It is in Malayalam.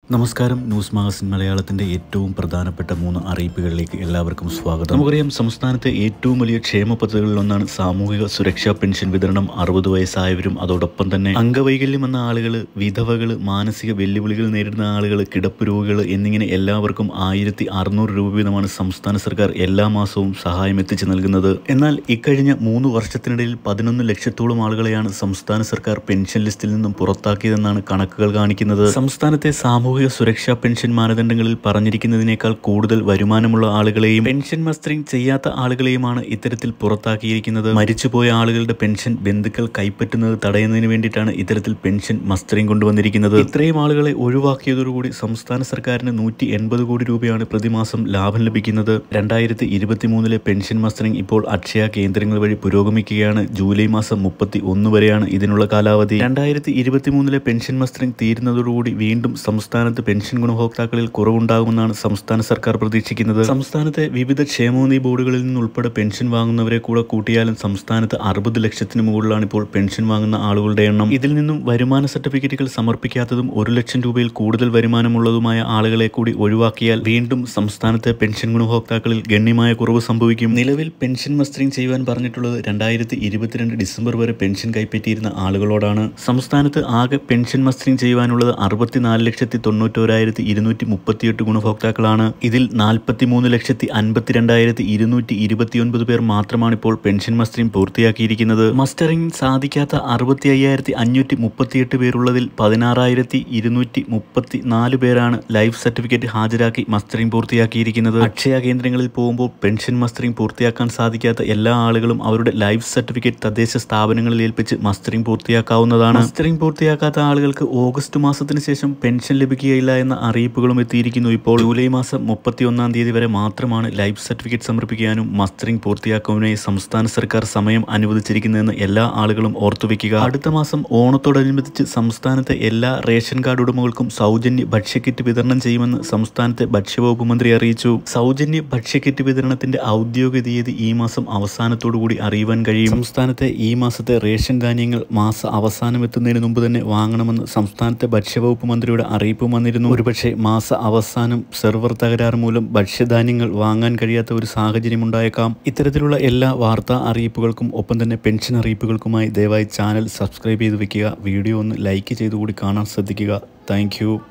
നമസ്കാരം ന്യൂസ് മാഗസിൻ മലയാളത്തിന്റെ ഏറ്റവും പ്രധാനപ്പെട്ട മൂന്ന് അറിയിപ്പുകളിലേക്ക് എല്ലാവർക്കും സ്വാഗതം നമുക്കറിയാം സംസ്ഥാനത്തെ ഏറ്റവും വലിയ ക്ഷേമ പദ്ധതികളിലൊന്നാണ് സാമൂഹിക സുരക്ഷാ പെൻഷൻ വിതരണം അറുപത് വയസ്സായവരും അതോടൊപ്പം തന്നെ അംഗവൈകല്യം എന്ന ആളുകൾ വിധവകൾ മാനസിക വെല്ലുവിളികൾ നേരിടുന്ന ആളുകൾ കിടപ്പ് രോഗികൾ എന്നിങ്ങനെ എല്ലാവർക്കും ആയിരത്തി അറുന്നൂറ് രൂപ വീതമാണ് സംസ്ഥാന സർക്കാർ എല്ലാ മാസവും സഹായം എത്തിച്ചു നൽകുന്നത് എന്നാൽ ഇക്കഴിഞ്ഞ മൂന്ന് വർഷത്തിനിടയിൽ പതിനൊന്ന് ലക്ഷത്തോളം ആളുകളെയാണ് സംസ്ഥാന സർക്കാർ പെൻഷൻ ലിസ്റ്റിൽ നിന്നും പുറത്താക്കിയതെന്നാണ് കണക്കുകൾ കാണിക്കുന്നത് സംസ്ഥാനത്തെ സാമൂഹിക സുരക്ഷാ പെൻഷൻ മാനദണ്ഡങ്ങളിൽ പറഞ്ഞിരിക്കുന്നതിനേക്കാൾ കൂടുതൽ വരുമാനമുള്ള ആളുകളെയും പെൻഷൻ മസ്റ്ററിംഗ് ചെയ്യാത്ത ആളുകളെയുമാണ് ഇത്തരത്തിൽ പുറത്താക്കിയിരിക്കുന്നത് മരിച്ചുപോയ ആളുകളുടെ പെൻഷൻ ബന്ധുക്കൾ കൈപ്പറ്റുന്നത് തടയുന്നതിന് വേണ്ടിയിട്ടാണ് ഇത്തരത്തിൽ പെൻഷൻ മസ്റ്ററിംഗ് കൊണ്ടുവന്നിരിക്കുന്നത് ഇത്രയും ആളുകളെ ഒഴിവാക്കിയതോടുകൂടി സംസ്ഥാന സർക്കാരിന് നൂറ്റി എൺപത് കോടി രൂപയാണ് പ്രതിമാസം ലാഭം ലഭിക്കുന്നത് രണ്ടായിരത്തി ഇരുപത്തി മൂന്നിലെ പെൻഷൻ മസ്റ്ററിംഗ് ഇപ്പോൾ അക്ഷയ കേന്ദ്രങ്ങൾ വഴി പുരോഗമിക്കുകയാണ് ജൂലൈ മാസം മുപ്പത്തി ഒന്ന് വരെയാണ് ഇതിനുള്ള കാലാവധി രണ്ടായിരത്തി ഇരുപത്തി മൂന്നിലെ പെൻഷൻ മസ്റ്ററിംഗ് തീരുന്നതോടുകൂടി വീണ്ടും സംസ്ഥാനത്ത് പെൻഷൻ ഗുണഭോക്താക്കളിൽ കുറവുണ്ടാകുമെന്നാണ് സംസ്ഥാന സർക്കാർ പ്രതീക്ഷിക്കുന്നത് സംസ്ഥാനത്തെ വിവിധ ക്ഷേമനിധി ബോർഡുകളിൽ നിന്നുൾപ്പെടെ പെൻഷൻ വാങ്ങുന്നവരെ കൂടെ കൂട്ടിയാലും സംസ്ഥാനത്ത് അറുപത് ലക്ഷത്തിന് മുകളിലാണ് ഇപ്പോൾ പെൻഷൻ വാങ്ങുന്ന ആളുകളുടെ എണ്ണം ഇതിൽ നിന്നും വരുമാന സർട്ടിഫിക്കറ്റുകൾ സമർപ്പിക്കാത്തതും ഒരു ലക്ഷം രൂപയിൽ കൂടുതൽ വരുമാനമുള്ളതുമായ ആളുകളെ കൂടി ഒഴിവാക്കിയാൽ വീണ്ടും സംസ്ഥാനത്തെ പെൻഷൻ ഗുണഭോക്താക്കളിൽ ഗണ്യമായ കുറവ് സംഭവിക്കും നിലവിൽ പെൻഷൻ മസ്റ്ററിംഗ് ചെയ്യുവാൻ പറഞ്ഞിട്ടുള്ളത് രണ്ടായിരത്തി ഇരുപത്തിരണ്ട് ഡിസംബർ വരെ പെൻഷൻ കൈപ്പറ്റിയിരുന്ന ആളുകളോടാണ് സംസ്ഥാനത്ത് ആകെ പെൻഷൻ മസ്റ്ററിംഗ് ചെയ്യുവാനുള്ളത് അറുപത്തിനാല് ലക്ഷത്തി തൊണ്ണൂറ്റോരായിരത്തി ഇരുന്നൂറ്റി മുപ്പത്തിയെട്ട് ഗുണഭോക്താക്കളാണ് ഇതിൽ നാൽപ്പത്തി മൂന്ന് ലക്ഷത്തി അൻപത്തിരണ്ടായിരത്തി ഇരുന്നൂറ്റി ഇരുപത്തിയൊൻപത് പേർ മാത്രമാണ് ഇപ്പോൾ പെൻഷൻ മസ്റ്ററിംഗ് പൂർത്തിയാക്കിയിരിക്കുന്നത് മസ്റ്ററിംഗ് സാധിക്കാത്ത അറുപത്തി അയ്യായിരത്തി അഞ്ഞൂറ്റി മുപ്പത്തിയെട്ട് പേരുള്ളതിൽ പതിനാറായിരത്തി ഇരുന്നൂറ്റി മുപ്പത്തി നാല് പേരാണ് ലൈഫ് സർട്ടിഫിക്കറ്റ് ഹാജരാക്കി മസ്റ്ററിംഗ് പൂർത്തിയാക്കിയിരിക്കുന്നത് അക്ഷയ കേന്ദ്രങ്ങളിൽ പോകുമ്പോൾ പെൻഷൻ മസ്റ്ററിംഗ് പൂർത്തിയാക്കാൻ സാധിക്കാത്ത എല്ലാ ആളുകളും അവരുടെ ലൈഫ് സർട്ടിഫിക്കറ്റ് തദ്ദേശ സ്ഥാപനങ്ങളിൽ ഏൽപ്പിച്ച് മസ്റ്ററിംഗ് പൂർത്തിയാക്കാവുന്നതാണ് മസ്റ്ററിംഗ് പൂർത്തിയാക്കാത്ത ആളുകൾക്ക് ഓഗസ്റ്റ് മാസത്തിന് ശേഷം പെൻഷൻ ലഭിക്കുകയില്ല എന്ന അറിയിപ്പുകളും എത്തിയിരിക്കുന്നു ഇപ്പോൾ ജൂലൈ മാസം മുപ്പത്തി ഒന്നാം തീയതി വരെ മാത്രമാണ് ലൈഫ് സർട്ടിഫിക്കറ്റ് സമർപ്പിക്കാനും മസ്റ്ററിംഗ് പൂർത്തിയാക്കാനുമായി സംസ്ഥാന സർക്കാർ സമയം അനുവദിച്ചിരിക്കുന്നതെന്ന് എല്ലാ ആളുകളും ഓർത്തുവെക്കുക അടുത്ത മാസം ഓണത്തോടനുബന്ധിച്ച് സംസ്ഥാനത്തെ എല്ലാ റേഷൻ കാർഡ് ഉടമകൾക്കും സൗജന്യ ഭക്ഷ്യക്കിറ്റ് വിതരണം ചെയ്യുമെന്ന് സംസ്ഥാനത്തെ ഭക്ഷ്യവകുപ്പ് മന്ത്രി അറിയിച്ചു സൗജന്യ ഭക്ഷ്യക്കിറ്റ് വിതരണത്തിന്റെ ഔദ്യോഗിക തീയതി ഈ മാസം അവസാനത്തോടുകൂടി അറിയുവാൻ കഴിയും സംസ്ഥാനത്തെ ഈ മാസത്തെ റേഷൻ ധാന്യങ്ങൾ മാസ അവസാനം എത്തുന്നതിന് മുമ്പ് തന്നെ വാങ്ങണമെന്ന് സംസ്ഥാനത്തെ ഭക്ഷ്യവകുപ്പ് മന്ത്രിയുടെ അറിയിപ്പും വന്നിരുന്നു ഒരുപക്ഷെ മാസ അവസാനം സെർവർ തകരാറ് മൂലം ഭക്ഷ്യധാന്യങ്ങൾ വാങ്ങാൻ കഴിയാത്ത ഒരു സാഹചര്യം ഉണ്ടായേക്കാം ഇത്തരത്തിലുള്ള എല്ലാ വാർത്താ അറിയിപ്പുകൾക്കും ഒപ്പം തന്നെ പെൻഷൻ അറിയിപ്പുകൾക്കുമായി ദയവായി ചാനൽ സബ്സ്ക്രൈബ് ചെയ്ത് വെക്കുക വീഡിയോ ഒന്ന് ലൈക്ക് ചെയ്തുകൂടി കാണാൻ ശ്രദ്ധിക്കുക താങ്ക്